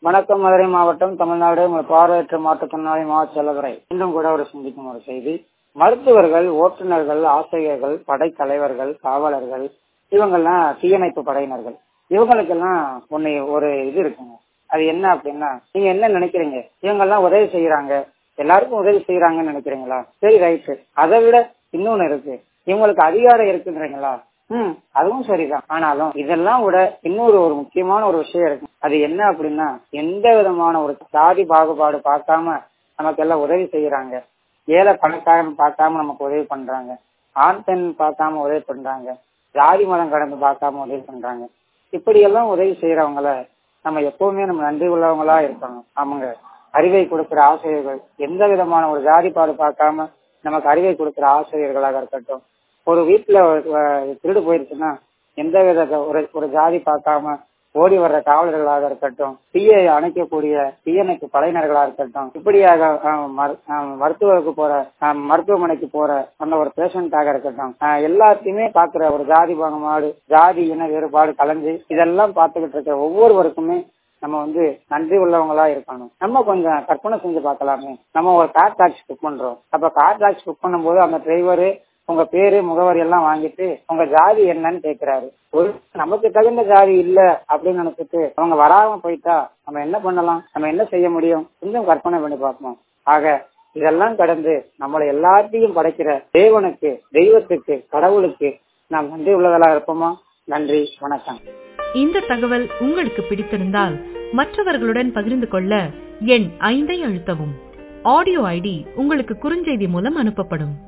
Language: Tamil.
வணக்கம் மதுரை மாவட்டம் தமிழ்நாடு உங்கள் பார்வையற்ற மாற்றுத்திறனாளி மாவட்ட செலவரை இன்னும் கூட ஒரு சிந்திக்கும் ஒரு செய்தி மருத்துவர்கள் ஓட்டுநர்கள் ஆசிரியர்கள் படைத்தலைவர்கள் காவலர்கள் இவங்கெல்லாம் தீயணைப்பு படையினர்கள் இவங்களுக்கெல்லாம் ஒன்னு ஒரு இது இருக்குங்க அது என்ன அப்படின்னா நீங்க என்ன நினைக்கிறீங்க இவங்கெல்லாம் உதவி செய்யறாங்க எல்லாருக்கும் உதவி செய்யறாங்கன்னு நினைக்கிறீங்களா சரி ரைட்டு அதை விட இன்னொன்னு இருக்கு இவங்களுக்கு அதிகாரம் இருக்குன்றீங்களா ம் அதுவும் சரிதான் ஆனாலும் இதெல்லாம் விட இன்னொரு ஒரு முக்கியமான ஒரு விஷயம் இருக்கு அது என்ன அப்படின்னா எந்த விதமான ஒரு சாதி பாகுபாடு பார்க்காம நமக்கு எல்லாம் உதவி செய்யறாங்க ஏழை பணக்காரன் பார்க்காம நமக்கு உதவி பண்றாங்க ஆண் பெண் பார்க்காம உதவி பண்றாங்க ஜாதி மதம் கடந்து பார்க்காம உதவி பண்றாங்க இப்படி எல்லாம் உதவி செய்யறவங்கள நம்ம எப்பவுமே நம்ம நன்றி உள்ளவங்களா இருக்கணும் அவங்க அறிவை கொடுக்கிற ஆசிரியர்கள் எந்த விதமான ஒரு ஜாதிப்பாடு பார்க்காம நமக்கு அறிவை கொடுக்கிற ஆசிரியர்களாக இருக்கட்டும் ஒரு வீட்டுல திருடு போயிருச்சுன்னா எந்த வித ஒரு ஒரு ஜாதி பார்க்காம ஓடி வர்ற காவலர்களாக இருக்கட்டும் தீயை அணைக்கக்கூடிய தீயணைப்பு படையினர்களா இருக்கட்டும் இப்படியாக மருத்துவருக்கு போற மருத்துவமனைக்கு போற அந்த ஒரு பேஷண்டாக இருக்கட்டும் எல்லாத்தையுமே பாக்குற ஒரு ஜாதி பாகுபாடு ஜாதி இன வேறுபாடு கலந்து இதெல்லாம் பார்த்துக்கிட்டு இருக்கிற ஒவ்வொருவருக்குமே நம்ம வந்து நன்றி உள்ளவங்களா இருக்கணும் நம்ம கொஞ்சம் கற்பனை செஞ்சு பார்க்கலாமே நம்ம ஒரு கார் டாக்ஸி புக் பண்றோம் அப்ப கார் டாக்ஸி புக் பண்ணும்போது அந்த டிரைவரு உங்க பேரு முகவரி எல்லாம் வாங்கிட்டு உங்க ஜாதி என்னன்னு கேக்குறாரு ஒரு நமக்கு தகுந்த ஜாதி இல்ல அப்படின்னு நினைச்சிட்டு அவங்க வராம போயிட்டா நம்ம என்ன பண்ணலாம் நம்ம என்ன செய்ய முடியும் கொஞ்சம் கற்பனை பண்ணி பார்ப்போம் ஆக இதெல்லாம் கடந்து நம்மளை எல்லாத்தையும் படைக்கிற தேவனுக்கு தெய்வத்துக்கு கடவுளுக்கு நாம் நன்றி உள்ளதெல்லாம் இருப்போமா நன்றி வணக்கம் இந்த தகவல் உங்களுக்கு பிடித்திருந்தால் மற்றவர்களுடன் பகிர்ந்து கொள்ள எண் ஐந்தை அழுத்தவும் ஆடியோ ஐடி உங்களுக்கு குறுஞ்செய்தி மூலம் அனுப்பப்படும்